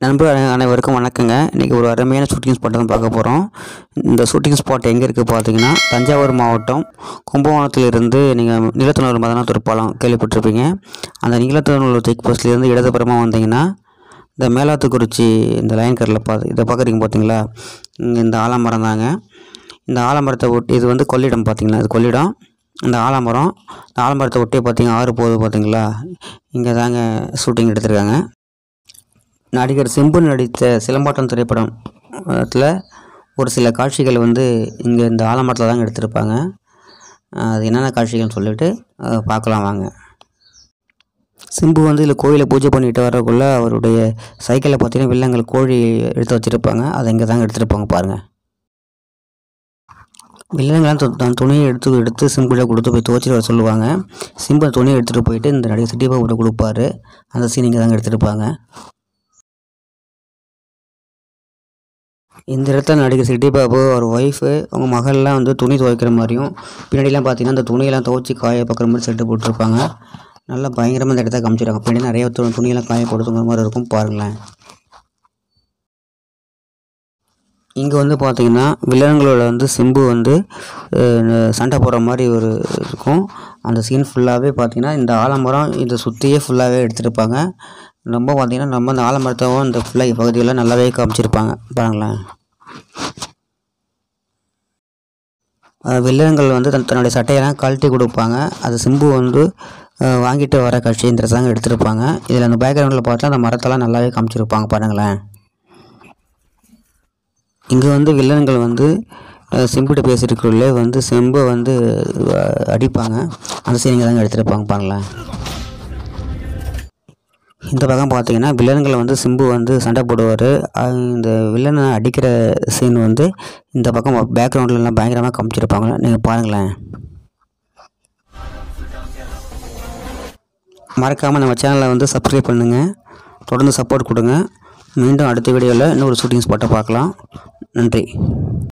நண்பர் அனை- அனைவருக்கும் வணக்கங்க இன்றைக்கி ஒரு அருமையான ஷூட்டிங் ஸ்பாட் தான் பார்க்க போகிறோம் இந்த ஷூட்டிங் ஸ்பாட் எங்கே இருக்குது பார்த்தீங்கன்னா தஞ்சாவூர் மாவட்டம் கும்பகோணத்திலிருந்து நீங்கள் நீலத்தனூர் மதனாத்தூர் பாலம் கேள்விப்பட்டிருப்பீங்க அந்த நீலத்தனூர் செக் போஸ்ட்லேருந்து இடதுபுறமாக வந்தீங்கன்னா இந்த மேலாத்துக்குறிச்சி இந்த லைன் கரில் பார்த்து இதை பார்க்குறீங்க பார்த்தீங்களா இங்கே இந்த ஆலமரம் தாங்க இந்த ஆலமரத்தை ஒட்டி இது வந்து கொள்ளிடம் பார்த்தீங்களா இது கொள்ளிடம் இந்த ஆலமரம் இந்த ஆலமரத்தை ஒட்டி பார்த்தீங்க ஆறு போகுது பார்த்தீங்களா இங்கே தாங்க ஷூட்டிங் எடுத்திருக்காங்க நடிகர் சிம்பு நடித்த சிலம்பாட்டம் திரைப்படம் அதில் ஒரு சில காட்சிகள் வந்து இங்கே இந்த ஆலமரத்தில் தாங்க எடுத்திருப்பாங்க அஹ் அது என்னென்ன காட்சிகள்னு சொல்லிட்டு அஹ் பார்க்கலாம் வாங்க சிம்பு வந்து இதில் கோயிலை பூஜை பண்ணிட்டு வரக்குள்ள அவருடைய சைக்கிளில் பார்த்தீங்கன்னா வில்லங்கள் கோழி எடுத்து வச்சுருப்பாங்க அதை இங்கே தாங்க எடுத்துருப்பாங்க பாருங்கள் வில்லங்களாம் து- தன் துணியை எடுத்து எடுத்து சிம்பிளாக கொடுத்து போய் துவச்சிட்டு வர சொல்லுவாங்க சிம்பு அந்த துணியை எடுத்துகிட்டு போயிட்டு இந்த நடிகர் சிட்டி பாபுட்ட கொடுப்பாரு அந்த சீன் இங்கே தாங்க எடுத்திருப்பாங்க இந்த இடத்துல நடிகர் சிட்டி பாபு அவர் ஒய்ஃபு அவங்க மகள்லாம் வந்து துணி துவைக்கிற மாதிரியும் பின்னாடிலாம் பார்த்தீங்கன்னா அந்த துணியெல்லாம் துவைச்சி காய பார்க்குற மாதிரி செட்டு போட்டிருப்பாங்க நல்லா பயங்கரமாக இந்த இடத்த காமிச்சிருக்காங்க பின்னாடி நிறைய து- துணியெல்லாம் காய போடுறதுங்கிற மாதிரி இருக்கும் பாருங்களேன் இங்கே வந்து பார்த்தீங்கன்னா வில்லன்களோட வந்து சிம்பு வந்து அஹ், சண்டை போடுற மாதிரி ஒரு இருக்கும் அந்த சீன் ஃபுல்லாகவே பார்த்தீங்கன்னா இந்த ஆலமரம் இதை சுற்றியே ஃபுல்லாகவே எடுத்திருப்பாங்க ரொம்ப பார்த்தீங்கன்னா நம்ம இந்த ஆலமரத்தவும் இந்த ஃபுல்லாக பகுதியெல்லாம் நல்லாவே காமிச்சிருப்பாங்க பாருங்களேன் அஹ், வில்லன்கள் வந்து தன் தன்னுடைய சட்டையெல்லாம் கழட்டி கொடுப்பாங்க அது சிம்பு வந்து அஹ், வாங்கிட்டு வர காட்சி இந்த தாங்க எடுத்திருப்பாங்க இதில் அந்த பேக்ரவுண்டில் பார்த்தா அந்த மரத்தெல்லாம் நல்லாவே காமிச்சிருப்பாங்க பாருங்களேன் இங்கே வந்து வில்லன்கள் வந்து அஹ், சிம்புகிட்ட பேசியிருக்குள்ளே வந்து செம்பை வந்து அஹ், அடிப்பாங்க அந்த சீனிங்க தாங்க எடுத்திருப்பாங்க பாருங்களேன் இந்த பக்கம் பார்த்தீங்கன்னா வில்லன்களை வந்து சிம்பு வந்து சண்டை போடுவார் இந்த வில்லனை அடிக்கிற சீன் வந்து இந்த பக்கம் பேக்ரவுண்ட்லலாம் பயங்கரமாக காமிச்சிருப்பாங்க நீங்கள் பாருங்களேன் மறக்காமல் நம்ம சேனலை வந்து சப்ஸ்கிரைப் பண்ணுங்கள் தொடர்ந்து சப்போர்ட் கொடுங்க மீண்டும் அடுத்த வீடியோவில் இன்னொரு ஷூட்டிங் ஸ்பாட்டை பார்க்கலாம் நன்றி